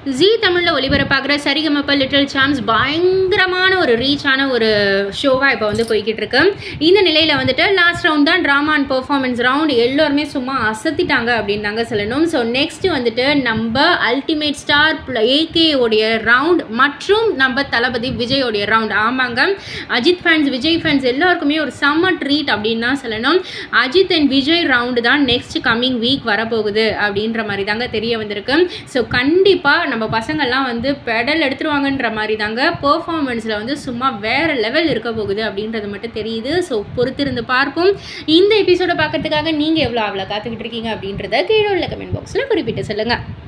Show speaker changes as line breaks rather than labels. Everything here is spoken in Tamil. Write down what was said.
ஜீ தமிழில் ஒளிபரப்பாகிற சரிகமப்ப லிட்டில் சாம்ஸ் பயங்கரமான ஒரு ரீச்சான ஒரு ஷோவாக இப்போ வந்து போய்கிட்டு இருக்கு இந்த நிலையில் வந்துட்டு லாஸ்ட் ரவுண்ட் தான் ட்ராமா அண்ட் பெர்ஃபார்மன்ஸ் ரவுண்ட் எல்லோருமே சும்மா அசத்திட்டாங்க அப்படின்னு தாங்க சொல்லணும் ஸோ நெக்ஸ்ட் வந்துட்டு நம்ம அல்டிமேட் ஸ்டார் ஏகே உடைய ரவுண்ட் மற்றும் நம்ம தளபதி விஜயோடைய ரவுண்ட் ஆமாங்க அஜித் ஃபேன்ஸ் விஜய் ஃபேன்ஸ் எல்லாருக்குமே ஒரு செம்ம ட்ரீட் அப்படின்னு தான் சொல்லணும் அஜித் அண்ட் விஜய் ரவுண்டு தான் நெக்ஸ்ட் கம்மிங் வீக் வரப்போகுது அப்படின்ற மாதிரி தாங்க தெரிய வந்திருக்கு ஸோ கண்டிப்பாக நம்ம பசங்கள்லாம் வந்து பெடல் எடுத்துருவாங்கன்ற மாதிரி தாங்க பெர்ஃபார்மன்ஸில் வந்து சும்மா வேறு லெவல் இருக்க போகுது அப்படின்றது மட்டும் தெரியுது ஸோ பொறுத்திருந்து பார்ப்போம் இந்த எபிசோட பார்க்கறதுக்காக நீங்கள் எவ்வளோ அவ்வளோ காத்துக்கிட்டு இருக்கீங்க அப்படின்றத கீழே உள்ள கமெண்ட் பாக்ஸில் குறிப்பிட்டு சொல்லுங்கள்